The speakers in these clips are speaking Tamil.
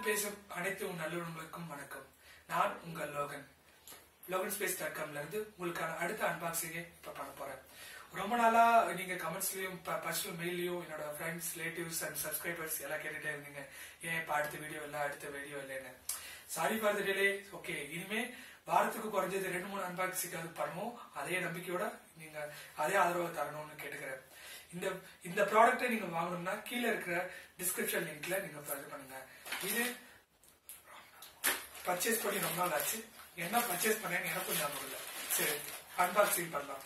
பேசும் அனைத்து உன் நல்லுறவுகளுக்கும் வணக்கம் நான் உங்கள் லோகன் லோகன் ஸ்பேஸ் டாட் காம்ல இருந்து உங்களுக்கான அடுத்த அன்பாக்சிங்கை இப்ப பண்ண போறேன் ரொம்ப நாளா நீங்க கமெண்ட்ஸ்லயும் பர்சனல் மெயிலையும் என்னோட ஃப்ரெண்ட்ஸ் ரிலேட்டிவ்ஸ் அண்ட் சப்ஸ்கிரைபர்ஸ் எல்லாம் கேட்டுட்டே இருந்தீங்க ஏன் இப்ப அடுத்த வீடியோ இல்ல அடுத்த வீடியோ இல்லைன்னு sorry for the delay okay இனிமே வாரத்துக்கு குறைஞ்சது ரெண்டு மூணு அன்பாக்சிங் அது பண்ணுவோம் அதே நம்பிக்கையோட நீங்க அதே ஆதரவு தரணும்னு கேட்டுக்கிறேன் இந்த இந்த ப்ராடக்ட்டை நீங்க வாங்கணும்னா கீழே இருக்கிற டிஸ்கிரிப்ஷன் லிங்க்ல நீங்க இது பண்ணுங்க இது பர்ச்சேஸ் பண்ணி ரொம்ப நாள் ஆச்சு என்ன பர்ச்சேஸ் பண்ணேன்னு எனக்கும் ஞாபகம் இல்லை சரி அன்பாக்சிங் பண்ணலாம்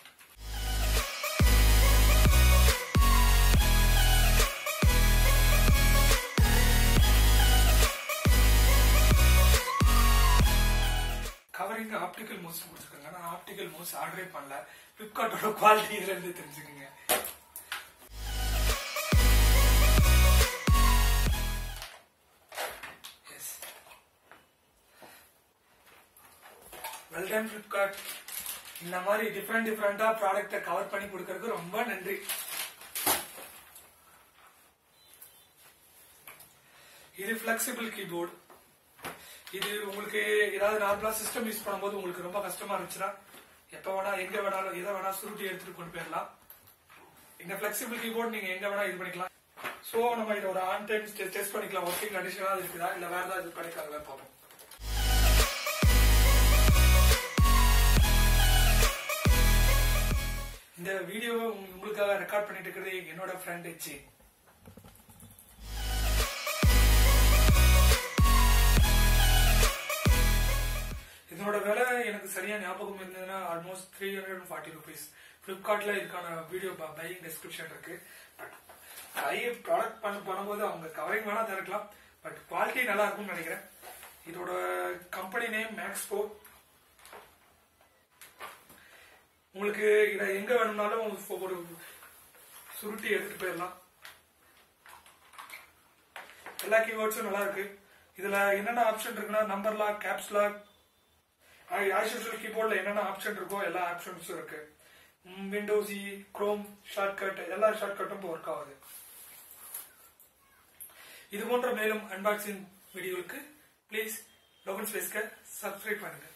கவரிங் ஆப்டிக்கல் மூஸ் கொடுத்துருக்காங்க நான் ஆப்டிக்கல் மூஸ் ஆர்டரே பண்ணல பிளிப்கார்ட்டோட குவாலிட்டி இதுல இருந்து தெரிஞ்சுக்கோங்க எஸ் வெல் டன் பிளிப்கார்ட் இந்த மாதிரி டிஃப்ரெண்ட் டிஃப்ரெண்டா ப்ராடக்ட்டை கவர் பண்ணி கொடுக்கறதுக்கு ரொம்ப நன்றி இது ஃபிளெக்சிபிள் கீபோர்டு இது உங்களுக்கு ஏதாவது நார்மலா சிஸ்டம் யூஸ் பண்ணும்போது உங்களுக்கு ரொம்ப கஷ்டமா இருந்துச்சுன்னா எப்ப வேணா எங்க வேணாலும் எதை வேணா சுருட்டி எடுத்துட்டு கொண்டு போயிடலாம் இந்த ஃபிளெக்சிபிள் கீபோர்டு நீங்க எங்க வேணா இது பண்ணிக்கலாம் சோ நம்ம இதை ஒரு ஆன் டைம் டெஸ்ட் பண்ணிக்கலாம் ஒர்க்கிங் கண்டிஷனா இருக்குதா இல்ல வேற ஏதாவது இது பண்ணிக்கலாம் பார்ப்போம் இந்த வீடியோவை உங்களுக்காக ரெக்கார்ட் பண்ணிட்டு இருக்கிறது என்னோட ஃப்ரெண்ட் எச்சி இதனோட விலை எனக்கு சரியா ஞாபகம் இருந்ததுன்னா almost three hundred and forty rupees பிளிப்கார்ட்ல இதுக்கான வீடியோ பையிங் டிஸ்கிரிப்ஷன் இருக்கு பட் பை ப்ராடக்ட் பண்ண பண்ணும்போது அவங்க கவரிங் வேணா திறக்கலாம் பட் குவாலிட்டி நல்லா இருக்கும்னு நினைக்கிறேன் இதோட கம்பெனி நேம் மேக்ஸ்போ உங்களுக்கு இதை எங்க வேணும்னாலும் ஒரு சுருட்டி எடுத்துட்டு போயிடலாம் எல்லா கீவேர்ட்ஸும் நல்லா இருக்கு இதுல என்னென்ன ஆப்ஷன் இருக்குன்னா நம்பர் லாக் கேப்ஸ் லாக் ஆஷுவல் கீபோர்ட்ல என்னென்ன ஆப்ஷன் இருக்கோ எல்லா ஆப்ஷன்ஸும் இருக்கு விண்டோஸ் இ குரோம் ஷார்ட்கட் எல்லா ஷார்ட்கட்டும் ஒர்க் ஆகுது இது போன்ற மேலும் அன்பாக்சிங் வீடியோவுக்கு ப்ளீஸ் லோகன் ஸ்பேஸ்க்கு சப்ஸ்கிரைப் பண்ணுங்க